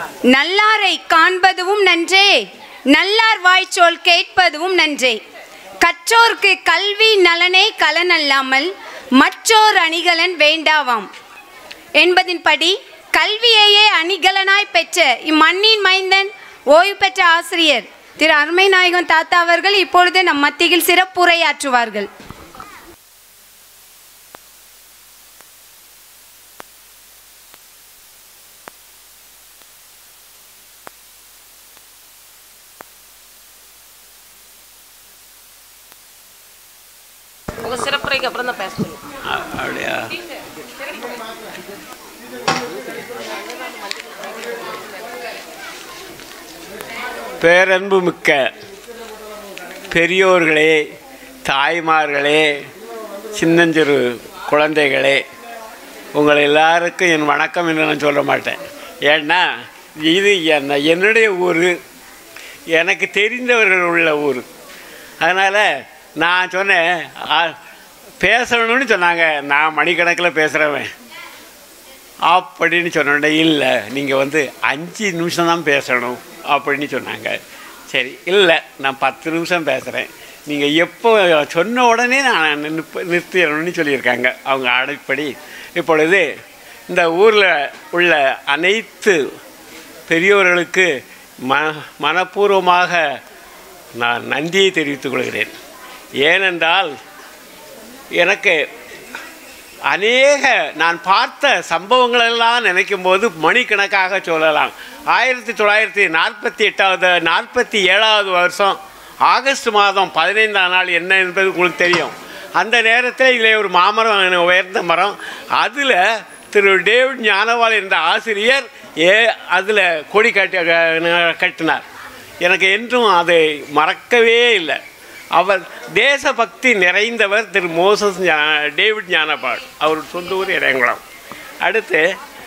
நல்லாரை காண்பதுவும் நன்றே நல்லார் வாய்ச்சொல் கேட்பதும் நன்றே கற்றோர்க்கு கல்வி நலனே கலனல்லாமல் மற்றோர் அணிகலன் வேண்டாவாம் என்பதின்படி கல்வியையே அணிகலனாய் பெற்ற இம்மண்ணின் மைந்தன் ஓய்வு பெற்ற ஆசிரியர் திரு அருமை நாயகம் தாத்தா அவர்கள் இப்பொழுது நம் மத்தியில் சிறப்புரையாற்றுவார்கள் உங்க சிறப்புரைக்கு அப்புறம் தான் பேச சொல்லுங்க அ- அப்படியா பேரன்பு மிக்க பெரியோர்களே தாய்மார்களே சின்னஞ்சிறு குழந்தைகளே உங்கள் எல்லாருக்கும் என் வணக்கம் என்று நான் சொல்ல மாட்டேன் ஏன்னா இது என்ன என்னுடைய ஊர் எனக்கு தெரிந்தவர்கள் உள்ள ஊர் அதனால் நான் சொன்னேன் "ஆ, பேசணும்னு சொன்னாங்க நான் மணிக்கணக்கில் பேசுகிறவன் அப்படின்னு சொன்னோடனே இல்லை நீங்கள் வந்து அஞ்சு நிமிஷம் தான் பேசணும் அப்படின்னு சொன்னாங்க சரி இல்லை நான் பத்து நிமிஷம் பேசுகிறேன் நீங்கள் எப்போ சொன்ன உடனே நான் நிற்ப நிறுத்திடணும்னு சொல்லியிருக்காங்க அவங்க அடைப்படி இப்பொழுது இந்த ஊரில் உள்ள அனைத்து பெரியோர்களுக்கு ம மனப்பூர்வமாக நான் நன்றியை தெரிவித்துக் கொள்கிறேன் ஏனென்றால் எனக்கு அநேக நான் பார்த்த சம்பவங்களெல்லாம் நினைக்கும் போது மணிக்கணக்காக சொல்லலாம் ஆயிரத்தி தொள்ளாயிரத்தி நாற்பத்தி எட்டாவது நாற்பத்தி ஏழாவது வருஷம் ஆகஸ்ட் மாதம் பதினைந்தாம் நாள் என்ன என்பது உங்களுக்கு தெரியும் அந்த நேரத்தில் இதில் ஒரு மாமரம் உயர்ந்த மரம் அதில் திரு டேவிட் ஞானவால் என்ற ஆசிரியர் ஏ அதில் கொடி கட்டி கட்டினார் எனக்கு என்றும் அதை மறக்கவே இல்லை அவர் தேசபக்தி நிறைந்தவர் திரு மோசஸ் ஞா- டேவிட் ஞானபால் அவர் சொந்த ஊர் இறையங்குளம் அடுத்து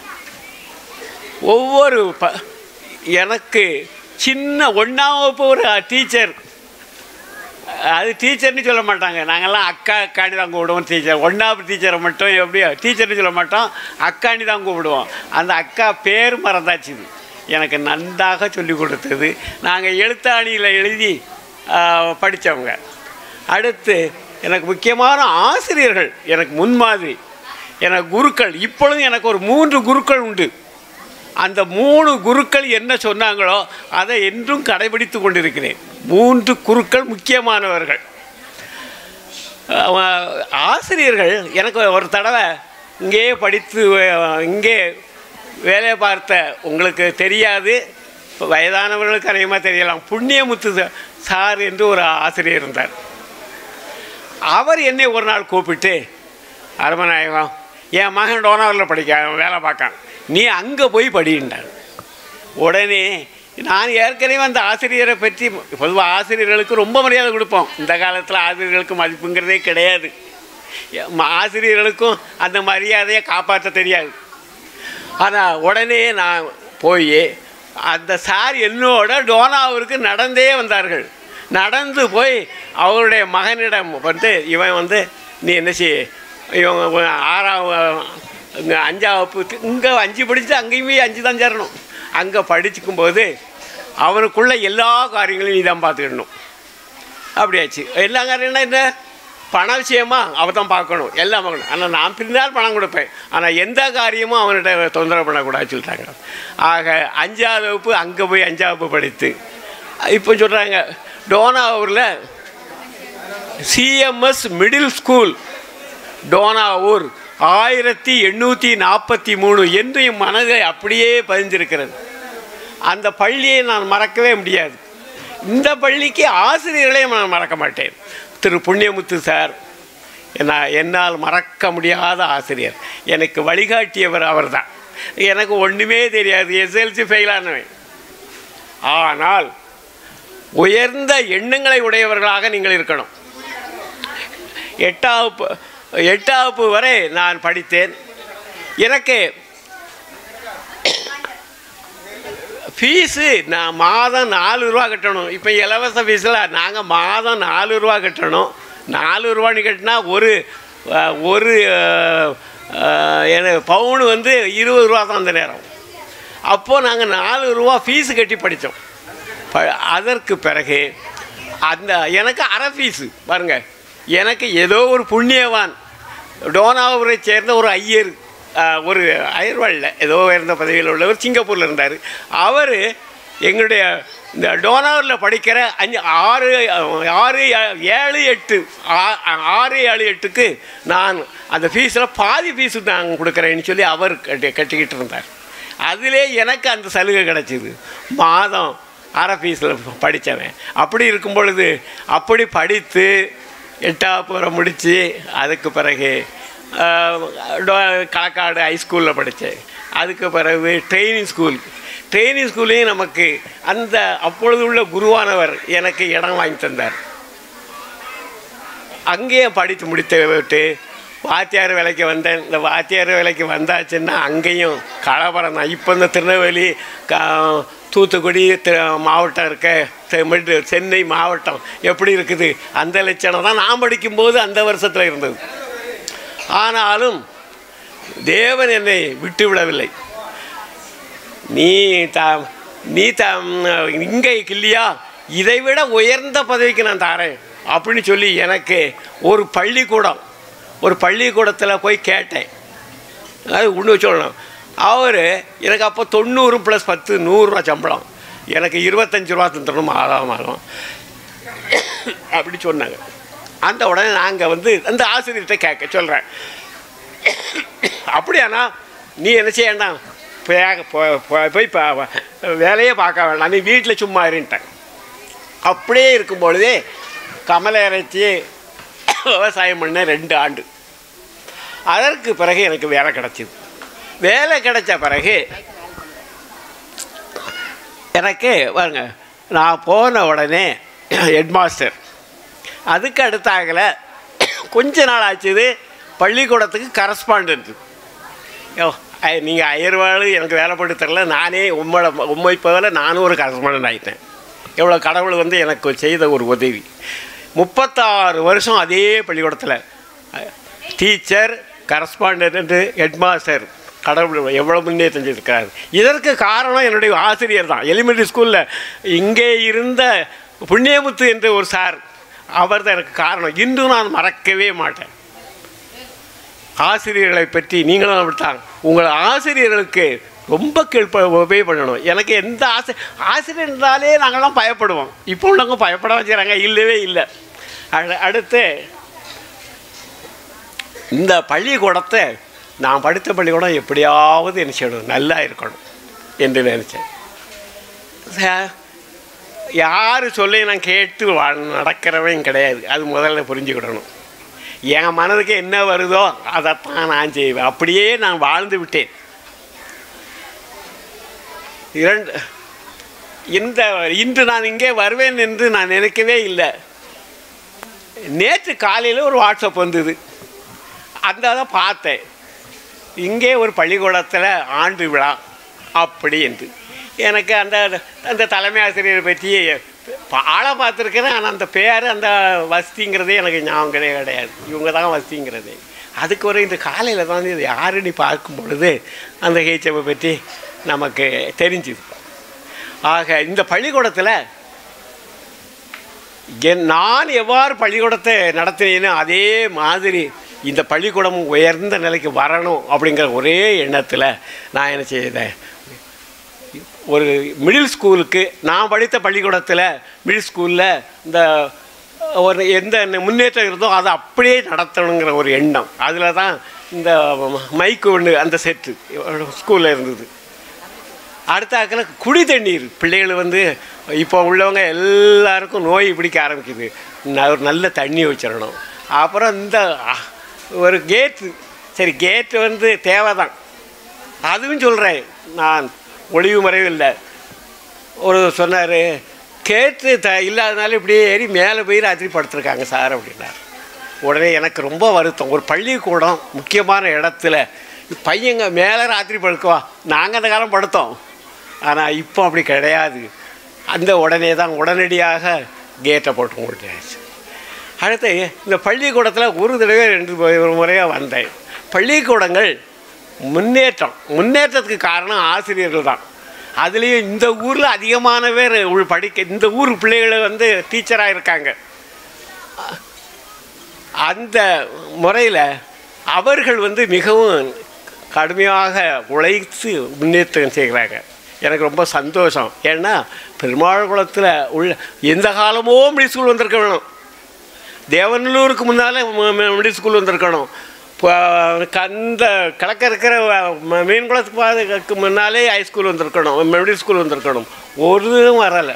ஒவ்வொரு ப எனக்கு சின்ன ஒன்றாம் வகுப்பு ஒரு டீச்சர் அது டீச்சர்னு சொல்ல மாட்டாங்க நாங்கள்லாம் அக்கா அக்காண்டி தான் கூப்பிடுவோம் டீச்சர் ஒன்றாவது டீச்சரை மட்டும் எப்படியோ டீச்சர்னு சொல்ல மாட்டோம் அக்காண்டி தான் கூப்பிடுவோம் அந்த அக்கா பேர் மறந்தாச்சு இது. எனக்கு நன்றாக சொல்லி கொடுத்தது நாங்கள் எழுத்தாணியில் எழுதி படித்தவங்க அடுத்து எனக்கு முக்கியமான ஆசிரியர்கள் எனக்கு முன்மாதிரி எனக்கு குருக்கள் இப்பொழுதும் எனக்கு ஒரு மூன்று குருக்கள் உண்டு அந்த மூணு குருக்கள் என்ன சொன்னாங்களோ அதை என்றும் கடைபிடித்து கொண்டிருக்கிறேன் மூன்று குருக்கள் முக்கியமானவர்கள் அவ- ஆசிரியர்கள் எனக்கு ஒரு தடவை இங்கேயே படித்து அஹ், இங்கே வேலை பார்த்த உங்களுக்கு தெரியாது வயதானவர்களுக்கு அதிகமாக தெரியலாம் புண்ணியமுத்து சா- சார் என்று ஒரு ஆசிரியர் இருந்தார் அவர் என்னை ஒரு நாள் கூப்பிட்டு அரமநாயகம் என் மகன் டோனாவில் படிக்க அவன் வேலை பார்க்கான் நீ அங்கே போய் படின்றார் உடனே நான் ஏற்கனவே அந்த ஆசிரியரை பற்றி பொதுவாக ஆசிரியர்களுக்கு ரொம்ப மரியாதை கொடுப்போம் இந்த காலத்தில் ஆசிரியர்களுக்கு மதிப்புங்கிறதே கிடையாது ம- ஆசிரியர்களுக்கும் அந்த மரியாதையை காப்பாற்ற தெரியாது ஆனால் உடனே நான் போய் அந்த சார் என்னோட டோனாவிற்கு நடந்தே வந்தார்கள் நடந்து போய் அவருடைய மகனிடம் வந்து இவன் வந்து நீ என்ன செய் இவன் ஆறாம் இங்கே அஞ்சாம் வகுப்பு இங்கே அஞ்சு படித்து அங்கேயுமே அஞ்சு தான் சேரணும் அங்கே படிச்சுக்கும்போது அவனுக்குள்ள எல்லா காரியங்களையும் நீ தான் பார்த்துக்கிடணும் அப்படியாச்சு எல்லா காரியம்னா என்ன பண விஷயமா அவன் தான் பார்க்கணும் எல்லாம் பார்க்கணும் ஆனால் நான் பின்னால் பணம் கொடுப்பேன் ஆனால் எந்த காரியமும் அவன்கிட்ட தொந்தரவு பண்ணக்கூடாதுன்னு சொல்லிட்டாங்க ஆக அஞ்சாவது வகுப்பு அங்கே போய் அஞ்சாவது வகுப்பு படித்து இப்போ சொல்கிறாங்க டோனாவூரில் சிஎம்எஸ் மிடில் ஸ்கூல் டோனாவூர் ஆயிரத்தி எண்ணூற்றி நாற்பத்தி மூணு என்று என் மனதை அப்படியே பதிஞ்சிருக்கிறது அந்த பள்ளியை நான் மறக்கவே முடியாது இந்த பள்ளிக்கு ஆசிரியர்களையும் நான் மறக்க மாட்டேன் திரு புண்ணியமுத்து சார் நான் என்னால் மறக்க முடியாத ஆசிரியர் எனக்கு வழிகாட்டியவர் அவர்தான் எனக்கு ஒன்றுமே தெரியாது எஸ்எல்சி ஃபெயிலானவன் ஆனால் உயர்ந்த எண்ணங்களை உடையவர்களாக நீங்கள் இருக்கணும் எட்டாம் வகுப்பு எட்டாம் வகுப்பு வரை நான் படித்தேன் எனக்கு ஃபீஸு நான் மாதம் நாலு ரூபா கட்டணும் இப்போ இலவச ஃபீஸில் நாங்கள் மாதம் நாலு ரூபா கட்டணும் நாலு ரூபான்னு கட்டினா ஒரு அஹ், ஒரு அஹ், அஹ், என்ன பவுனு வந்து இருபது ரூபா தான் அந்த நேரம் அப்போது நாங்கள் நாலு ரூபா ஃபீஸு கட்டி படித்தோம் ப அதற்கு பிறகு அந்த எனக்கு அரை ஃபீஸு பாருங்க எனக்கு ஏதோ ஒரு புண்ணியவான் டோனாவூரை சேர்ந்த ஒரு ஐயர் ஆ, ஒரு அயர்வாளில் ஏதோ உயர்ந்த பதவியில் உள்ளவர் சிங்கப்பூரில் இருந்தார் அவர் எங்களுடைய இந்த டோனாவூரில் படிக்கிற அஞ்சு ஆறு ஆறு ஏழு எட்டு ஆ- ஆறு ஏழு எட்டுக்கு நான் அந்த ஃபீஸில் பாதி ஃபீஸு நான் கொடுக்குறேன்னு சொல்லி அவர் கட்டி கட்டிக்கிட்டு இருந்தார் அதிலே எனக்கு அந்த சலுகை கிடச்சிது மாதம் அரை ஃபீஸில் படித்தவன் அப்படி இருக்கும் பொழுது அப்படி படித்து எட்டாப்புறம் முடித்து அதுக்கு பிறகு ஆஹ், டோ- களக்காடு ஹைஸ்கூலில் படித்தேன் அதுக்கு பிறகு ட்ரைனிங் ஸ்கூல் ட்ரைனிங் ஸ்கூல்லையும் நமக்கு அந்த அப்பொழுது உள்ள குருவானவர் எனக்கு இடம் வாங்கி தந்தார் அங்கேயே படித்து முடித்து விட்டு வாத்தியார் வேலைக்கு வந்தேன் இந்த வாத்தியார் வேலைக்கு வந்தாச்சுன்னா அங்கேயும் கலவரம் தான் இப்போ இந்த திருநெல்வேலி க தூத்துக்குடி திரு மாவட்டம் இருக்க தமிழ் சென்னை மாவட்டம் எப்படி இருக்குது அந்த லட்சணம் தான் நான் படிக்கும்போது அந்த வருஷத்தில் இருந்தது ஆனாலும் தேவன் என்னை விட்டு விடவில்லை நீ த நீ த இங்கே இல்லையா இதை விட உயர்ந்த பதவிக்கு நான் தரேன் அப்படின்னு சொல்லி எனக்கு ஒரு பள்ளிக்கூடம் ஒரு பள்ளிக்கூடத்தில் போய் கேட்டேன் அது ஒன்று சொல்லணும் அவர் எனக்கு அப்போ தொண்ணூறு ப்ளஸ் பத்து நூறுரூவா சம்பளம் எனக்கு இருபத்தஞ்சி ரூபா தந்துடணும் மாதம் மாதம் அப்படி சொன்னாங்க அந்த உடனே நாங்கள் வந்து அந்த ஆசிரியர்கிட்ட கேட்க சொல்கிறேன் அப்படியாண்ணா நீ என்ன செய்யண்டாம் போய் போ- போ- போய் பா- வேலையே பார்க்க வேண்டாம் நீ வீட்டில் சும்மா இருன்ட்டேன் அப்படியே இருக்கும் பொழுதே கமலை இறைச்சி விவசாயம் பண்ண ரெண்டு ஆண்டு அதற்கு பிறகு எனக்கு வேலை கிடச்சிது வேலை கிடைச்ச பிறகு எனக்கு பாருங்க நான் போன உடனே ஹெட்மாஸ்டர் அதுக்கு அடுத்தாகல கொஞ்ச நாள் ஆச்சுது பள்ளிக்கூடத்துக்கு கரஸ்பாண்டன்ட் யோ நீங்கள் அயர்வாள் எனக்கு வேலை போட்டு தரல நானே உம்மோட உண்மை போல நானும் ஒரு கரஸ்பாண்டன்ட் ஆகிட்டேன் எவ்வளோ கடவுள் வந்து எனக்கு செய்த ஒரு உதவி முப்பத்தாறு வருஷம் அதே பள்ளிக்கூடத்தில் டீச்சர் கரஸ்பாண்டன்ட் ஹெட்மாஸ்டர் கடவுள் எவ்வளோ முன்னேற்றம் செஞ்சிருக்கிறார் இதற்கு காரணம் என்னுடைய ஆசிரியர் தான் எலிமெண்ட்ரி ஸ்கூலில் இங்கே இருந்த புண்ணியமுத்து என்ற ஒரு சார் அவர் தான் எனக்கு காரணம் இன்றும் நான் மறக்கவே மாட்டேன் ஆசிரியர்களை பற்றி நீங்களும் அப்படித்தான் உங்கள் ஆசிரியர்களுக்கு ரொம்ப கேள்ப உபயோக பண்ணணும் எனக்கு எந்த ஆசி ஆசிரியர் இருந்தாலே நாங்கள்லாம் பயப்படுவோம் இப்போ உள்ளவங்க பயப்பட வச்சுக்கிறாங்க இல்லவே இல்லை அடு- அடுத்து இந்த பள்ளிக்கூடத்தை நான் படித்த பள்ளிக்கூடம் எப்படியாவது என்ன செய்யணும் நல்லா இருக்கணும் என்று நினச்சேன் ச- யார் சொல்லி நான் கேட்டு வாழ் நடக்கிறவன் கிடையாது அது முதல்ல புரிஞ்சுக்கிடணும் என் மனதுக்கு என்ன வருதோ அதைத்தான் நான் செய்வேன் அப்படியே நான் வாழ்ந்து விட்டேன் இரண்டு இந்த இன்று நான் இங்கே வருவேன் என்று நான் நினைக்கவே இல்லை நேற்று காலையில் ஒரு வாட்ஸ்அப் வந்தது அந்த அதை பார்த்தேன் இங்கே ஒரு பள்ளிக்கூடத்தில் ஆண்டு விழா அப்படி என்று எனக்கு அந்த அந்த தலைமை ஆசிரியரை பற்றி ஆளை பார்த்துருக்கிறேன் ஆனால் அந்த பேர் அந்த வசதிங்கிறதே எனக்கு ஞாபகம் கிடையாது கிடையாது இவங்க தான் வசதிங்கிறதே அதுக்கு ஒரு இந்த காலையில் தான் இது யாருன்னு பார்க்கும் பொழுது அந்த ஹெச்எப்பை பற்றி நமக்கு தெரிஞ்சுது ஆக இந்த பள்ளிக்கூடத்தில் என் நான் எவ்வாறு பள்ளிக்கூடத்தை நடத்தினேனோ அதே மாதிரி இந்த பள்ளிக்கூடம் உயர்ந்த நிலைக்கு வரணும் அப்படிங்கிற ஒரே எண்ணத்தில் நான் என்ன செய்தேன் ஒரு மிடில் ஸ்கூலுக்கு நான் படித்த பள்ளிக்கூடத்தில் மிடில் ஸ்கூலில் இந்த ஒரு எந்த முன்னேற்றம் இருந்தோ அதை அப்படியே நடத்தணுங்கிற ஒரு எண்ணம் அதில் தான் இந்த மைக்கு ஒன்று அந்த செட்டு ஸ்கூலில் இருந்தது அடுத்தாக்கில் குடி தண்ணீர் பிள்ளைகள் வந்து இப்போ உள்ளவங்க எல்லாருக்கும் நோய் பிடிக்க ஆரம்பிக்குது ந- ஒரு நல்ல தண்ணி வச்சிடணும் அப்புறம் இந்த அ, ஒரு கேட்டு சரி கேட்டு வந்து தேவை தான் அதுவும் சொல்கிறேன் நான் ஒளிவு மறைவு இல்லை ஒரு சொன்னார் கேட்டு த இல்லாதனால இப்படியே ஏறி மேலே போய் ராத்திரி படுத்திருக்காங்க சார் அப்படின்னார் உடனே எனக்கு ரொம்ப வருத்தம் ஒரு பள்ளிக்கூடம் முக்கியமான இடத்துல பையங்க மேலே ராத்திரி படுக்குவா நாங்கள் அந்த காலம் படுத்தோம் ஆனால் இப்போ அப்படி கிடையாது அந்த உடனே தான் உடனடியாக கேட்டை போட்டு முடிச்சாச்சு அடுத்து இந்த பள்ளிக்கூடத்தில் ஒரு தடவை ரெண்டு முறை- ஒரு முறையாக வந்தேன் பள்ளிக்கூடங்கள் முன்னேற்றம் முன்னேற்றத்துக்கு காரணம் ஆசிரியர்கள் தான் அதுலேயும் இந்த ஊரில் அதிகமான பேர் உள் படிக்க இந்த ஊர் பிள்ளைகள் வந்து டீச்சராக இருக்காங்க அந்த முறையில் அவர்கள் வந்து மிகவும் கடுமையாக உழைத்து முன்னேற்றம் செய்கிறாங்க எனக்கு ரொம்ப சந்தோஷம் ஏன்னா பெருமாள் குளத்தில் உள்ள எந்த காலமோ மிடில் ஸ்கூல் வந்திருக்க வேணும் தேவநல்லூருக்கு முன்னால் மிடில் ஸ்கூல் வந்திருக்கணும் இப்போ அந்த கிழக்க இருக்கிற ம- மீன் குளத்துக்கு பாதுகாக்கு முன்னாலே ஹைஸ்கூல் வந்திருக்கணும் மிடில் ஸ்கூல் வந்திருக்கணும் ஒரு இதுவும் வரலை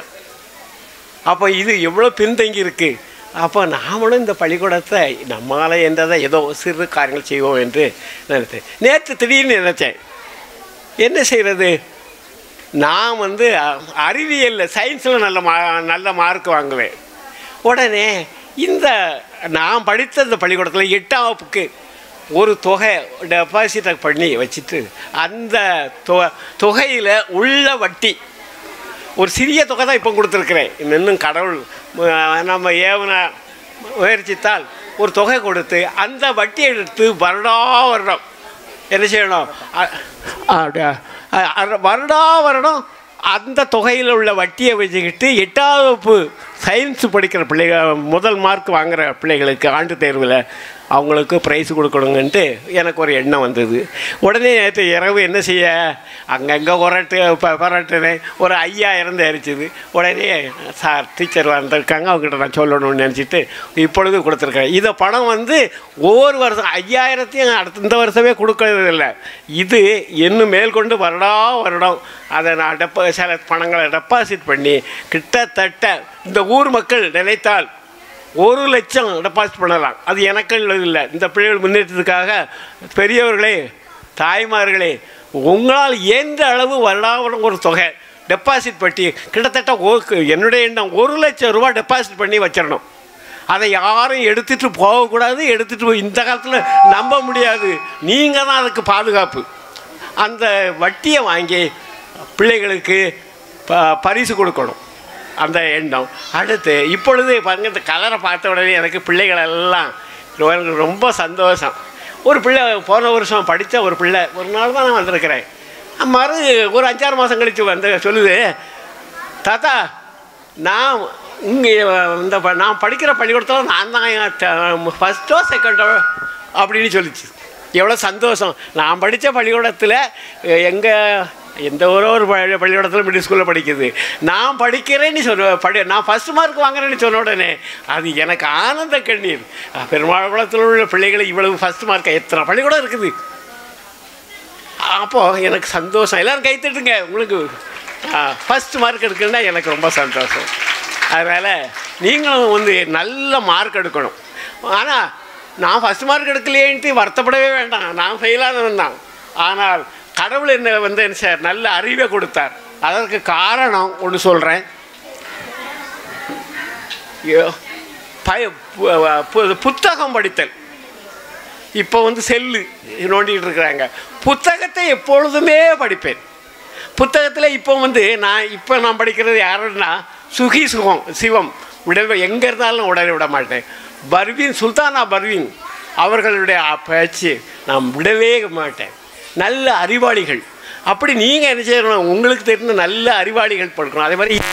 அப்போ இது எவ்வளோ பின்தங்கி இருக்கு அப்போ நாமளும் இந்த பள்ளிக்கூடத்தை நம்மளால் என்றதை ஏதோ சிறு காரியங்கள் செய்வோம் என்று நினைத்தேன் நேற்று திடீர்னு நினைச்சேன் என்ன செய்கிறது நான் வந்து அ- அறிவியலில் சயின்ஸில் நல்ல மா நல்ல மார்க் வாங்குவேன் உடனே இந்த நான் படித்த இந்த பள்ளிக்கூடத்தில் எட்டாம் வகுப்புக்கு ஒரு தொகை டெபாசிட்டை பண்ணி வச்சுட்டு அந்த தொ தொகையில் உள்ள வட்டி ஒரு சிறிய தொகை தான் இப்போ கொடுத்துருக்குறேன் இன்னும் கடவுள் அஹ், நம்ம ஏவன முயற்சித்தால் ஒரு தொகை கொடுத்து அந்த வட்டி எடுத்து வருடா வருடம் என்ன செய்யணும் அ- அப்படியா? அ- அ- வருடா வருடம் அந்த தொகையில் உள்ள வட்டியை வச்சுக்கிட்டு எட்டாவது வகுப்பு சயின்ஸ் படிக்கிற பிள்ளைகள் முதல் மார்க் வாங்குகிற பிள்ளைகளுக்கு ஆண்டு தேர்வில் அவங்களுக்கு ப்ரைஸ் கொடுக்கணுங்கன்ட்டு எனக்கு ஒரு எண்ணம் வந்தது உடனே நேற்று இரவு என்ன செய்ய அங்கங்கே உரட்டு ப பரட்டுனேன் ஒரு ஐயாயிரம் தெரிச்சுது உடனே சார் டீச்சர் வந்திருக்காங்க அவங்ககிட்ட நான் சொல்லணும்னு நினச்சிட்டு இப்பொழுது கொடுத்துருக்கேன் இதை பணம் வந்து ஒவ்வொரு வருஷம் ஐயாயிரத்தையும் அடுத்த இந்த வருஷமே கொடுக்கறது இல்லை இது இன்னும் மேற்கொண்டு வருடா வருடம் அதை நான் டெப்ப சில பணங்களை டெபாசிட் பண்ணி கிட்டத்தட்ட இந்த ஊர் மக்கள் நினைத்தால் ஒரு லட்சம் டெபாசிட் பண்ணலாம் அது எனக்கு இல்லை இந்த பிள்ளைகள் முன்னேற்றத்துக்காக பெரியவர்களே தாய்மார்களே உங்களால் எந்த அளவு வருடாவரம் ஒரு தொகை டெபாசிட் பண்ணி கிட்டத்தட்ட ஒரு என்னுடைய எண்ணம் ஒரு லட்சம் ரூபா டெபாசிட் பண்ணி வச்சிடணும் அதை யாரும் எடுத்துகிட்டு போகக்கூடாது எடுத்துகிட்டு போய் இந்த காலத்தில் நம்ப முடியாது நீங்கள் தான் அதுக்கு பாதுகாப்பு அந்த வட்டியை வாங்கி பிள்ளைகளுக்கு ப பரிசு கொடுக்கணும் அந்த எண்ணம் அடுத்து இப்பொழுது பாருங்க இந்த கலரை பார்த்த உடனே எனக்கு பிள்ளைகள் எல்லாம் எனக்கு ரொம்ப சந்தோஷம் ஒரு பிள்ளை போன வருஷம் படித்த ஒரு பிள்ளை ஒரு நாள் தான் நான் வந்திருக்கிறேன் மறு ஒரு அஞ்சாறு மாதம் கழித்து வந்து சொல்லுது தாத்தா நான் இங்கே இந்த ப- நான் படிக்கிற பள்ளிக்கூடத்தில் நான் தான் ஃபஸ்ட்டோ செகண்டோ அப்படின்னு சொல்லிச்சு எவ்வளோ சந்தோஷம் நான் படித்த பள்ளிக்கூடத்தில் எங்கள் எந்த ஒரு ஒரு பள்ளி பள்ளிக்கூடத்தில் மிடில் ஸ்கூலில் படிக்குது நான் படிக்கிறேன்னு சொல்ல படி நான் ஃபஸ்ட் மார்க் வாங்குறேன்னு சொன்ன உடனே அது எனக்கு ஆனந்த கண்ணீர் பெருமாள் குளத்தில் உள்ள பிள்ளைகளை இவ்வளவு ஃபஸ்ட் மார்க் எத்தனை பள்ளிக்கூடம் இருக்குது அப்போது எனக்கு சந்தோஷம் எல்லோரும் கைத்தட்டுங்க உங்களுக்கு ஃபஸ்ட் மார்க் எடுக்கணும்னா எனக்கு ரொம்ப சந்தோஷம் அதனால் நீங்களும் வந்து நல்ல மார்க் எடுக்கணும் ஆனால் நான் ஃபஸ்ட் மார்க் எடுக்கலையேன்ட்டு வருத்தப்படவே வேண்டாம் நான் ஃபெயிலானவன் தான் ஆனால் கடவுள் என்ன வந்து என்ன சார் நல்ல அறிவை கொடுத்தார் அதற்கு காரணம் ஒன்று சொல்கிறேன் பய பு- பு- புத்தகம் படித்தல் இப்போ வந்து செல்லு நோண்டிகிட்டு இருக்கிறாங்க புத்தகத்தை எப்பொழுதுமே படிப்பேன் புத்தகத்தில் இப்போ வந்து நான் இப்போ நான் படிக்கிறது யாருன்னா சுகி சுகம் சிவம் விட எங்கே இருந்தாலும் உடனே விட மாட்டேன் பர்வீன் சுல்தானா பர்வீன் அவர்களுடைய பேச்சு நான் விடவே மாட்டேன் நல்ல அறிவாளிகள் அப்படி நீங்கள் என்ன செய்யணும் உங்களுக்கு தெரிந்த நல்ல அறிவாளிகள் படிக்கணும் அதே மாதிரி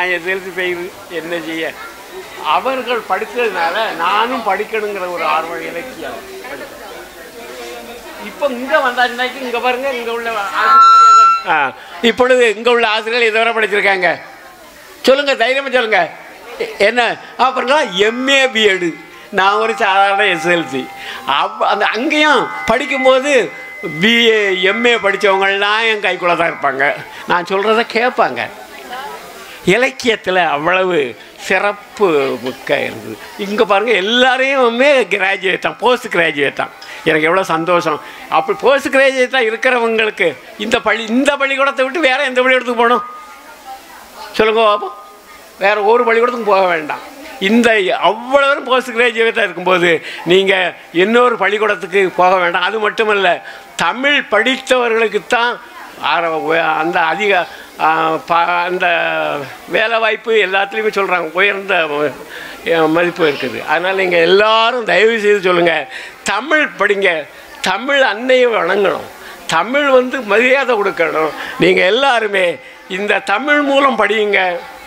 நான் எஸ்எல்சி பெயர் என்ன செய்ய அவர்கள் படித்ததுனால நானும் படிக்கணுங்கிற ஒரு ஆர்வம் இலக்கியம் படித்தேன். இப்போ இங்கே வந்தாச்சுனாக்கி இங்கே பாருங்க இங்கே உள்ள ஆசிரியர்கள் எதோ- ஆ இப்பொழுது இங்கே உள்ள ஆசிரியர்கள் எதோ படிச்சிருக்காங்க சொல்லுங்க தைரியமாக சொல்லுங்க எ- என்ன அப்புறங்களா எம்ஏ பிஎடு நான் ஒரு சாதாரண எஸ்எல்சி அப் அந்த அங்கேயும் படிக்கும்போது பிஏ எம்ஏ படித்தவங்கள்லாம் என் கைக்குள்ளே தான் இருப்பாங்க நான் சொல்கிறத கேட்பாங்க இலக்கியத்தில் அவ்வளவு சிறப்பு மிக்க இருக்குது இங்கே பாருங்கள் எல்லாரையுமே கிராஜுவேட் தான் போஸ்ட் கிராஜுவேட் தான் எனக்கு எவ்வளோ சந்தோஷம் அப்படி போஸ்ட் கிராஜுவேட்டாக இருக்கிறவங்களுக்கு இந்த பள்ளி இந்த பள்ளிக்கூடத்தை விட்டு வேறு எந்த பள்ளிக்கூடத்துக்கு போகணும் சொல்லுங்க பாப்போம் வேறு ஒரு பள்ளிக்கூடத்துக்கும் போக வேண்டாம் இந்த அவ்வளோ பேரும் போஸ்ட் கிராஜுவேட்டாக இருக்கும்போது நீங்கள் இன்னொரு பள்ளிக்கூடத்துக்கு போக வேண்டாம் அது மட்டுமல்ல தமிழ் படித்தவர்களுக்கு தான் ஆர- உய- அந்த அதிக ஆ, ப- அந்த வேலை வாய்ப்பு எல்லாத்துலேயுமே சொல்கிறாங்க உயர்ந்த அஹ், மதிப்பு இருக்குது அதனால் நீங்கள் எல்லாரும் தயவு செய்து சொல்லுங்கள் தமிழ் படிங்க தமிழ் அன்னையை வணங்கணும் தமிழ் வந்து மரியாதை கொடுக்கணும் நீங்கள் எல்லாருமே இந்த தமிழ் மூலம் படியுங்க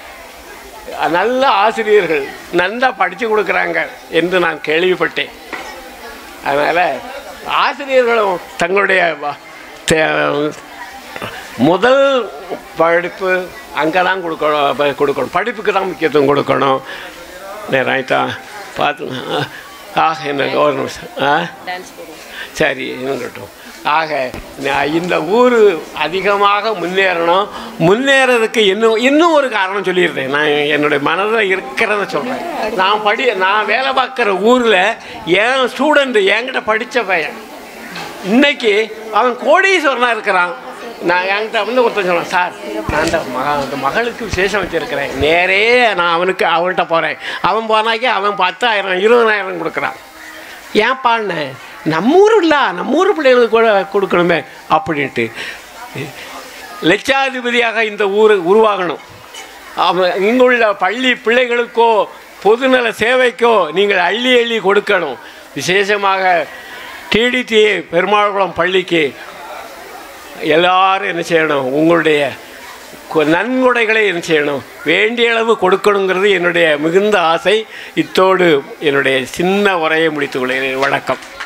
நல்ல ஆசிரியர்கள் நல்லா படித்து கொடுக்குறாங்க என்று நான் கேள்விப்பட்டேன் அதனால் ஆசிரியர்களும் தங்களுடைய வ- தே- முதல் படிப்பு அங்கே தான் கொடுக்கணும் ப- கொடுக்கணும் படிப்புக்கு தான் முக்கியத்துவம் கொடுக்கணும் நேரம் ஆயிட்டா பார்த்து ஆக என்ன ஒரு நிமிஷம் ஆ டான்ஸ் போடுவோம் சரி இருக்கட்டும் ஆக நான் இந்த ஊர் அதிகமாக முன்னேறணும் முன்னேறதுக்கு இன்னும் இன்னும் ஒரு காரணம் சொல்லிடுறேன் நான் என்னுடைய மனதில் இருக்கிறத சொல்கிறேன் நான் படி நான் வேலை பார்க்குற ஊரில் என் ஸ்டூடெண்ட் என்கிட்ட படித்த பையன் இன்னைக்கு அவன் கோடீஸ்வரனாக இருக்கிறான் நான் என்கிட்ட வந்து ஒருத்தன் சொன்னான் சார் நான் அந்த மக அந்த மகளுக்கு விசேஷம் வச்சுருக்கிறேன் நேரே நான் அவனுக்கு அவன்கிட்ட போகிறேன் அவன் போனாக்கி அவன் பத்தாயிரம் இருபதாயிரம் கொடுக்குறான் ஏன் பாடின நம்ம ஊர் இல்ல நம்ம ஊர் பிள்ளைகளுக்கு கூட கொடுக்கணுமே அப்படின்ட்டு லட்சாதிபதியாக இந்த ஊர் உருவாகணும் அவன் இங்குள்ள பள்ளி பிள்ளைகளுக்கோ பொதுநல சேவைக்கோ நீங்கள் அள்ளி அள்ளி கொடுக்கணும் விசேஷமாக டிடிடி பெருமாள்குளம் பள்ளிக்கு எல்லாரும் என்ன செய்யணும் உங்களுடைய கு- நன்கொடைகளை என்ன செய்யணும் வேண்டிய அளவு கொடுக்கணுங்கிறது என்னுடைய மிகுந்த ஆசை இத்தோடு என்னுடைய சின்ன உரையை முடித்துக் கொள்கிறேன் வணக்கம்